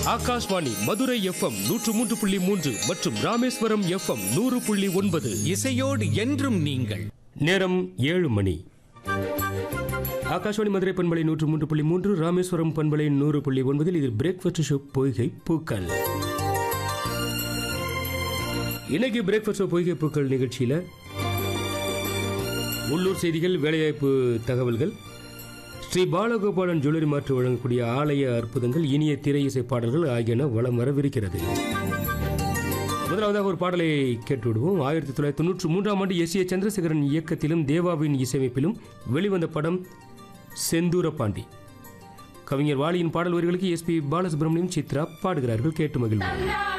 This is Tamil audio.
ஆகாஷ்வாணி மதுரை எஃப்எம் நூற்று மூன்று புள்ளி மூன்று மற்றும் ராமேஸ்வரம் எஃப்எம் நூறு புள்ளி ஒன்பது இசையோடு என்றும் நீங்கள் நேரம் ஏழு மணி ஆகாஷ்வாணி மதுரை பண்பலை நூற்று மூன்று புள்ளி மூன்று ராமேஸ்வரம் பண்பலை நூறு புள்ளி ஒன்பதில் இது பிரேக்ஃபாஸ்ட் ஷோ பொய்கை பூக்கள் இன்னைக்கு பிரேக்ஃபாஸ்ட் ஷோ பொய்கை பூக்கள் நிகழ்ச்சியில் உள்ளூர் செய்திகள் வேலைவாய்ப்பு தகவல்கள் ஸ்ரீ பாலகோபாலன் ஜுவல்லரி மாற்று வழங்கக்கூடிய ஆலய அற்புதங்கள் இனிய திரை இசை பாடல்கள் ஆகியன வளம் வரவிருக்கிறது முதலாவதாக ஒரு பாடலை கேட்டு விடுவோம் ஆயிரத்தி தொள்ளாயிரத்தி தொண்ணூற்றி மூன்றாம் ஆண்டு எஸ் ஏ சந்திரசேகரன் இயக்கத்திலும் தேவாவின் இசையமைப்பிலும் வெளிவந்த படம் செந்தூர பாண்டி கவிஞர் வாலியின் பாடல் வரிகளுக்கு எஸ்பி பாலசுப்ரமணியம் சித்ரா பாடுகிறார்கள் கேட்டு மகிழ்வோம்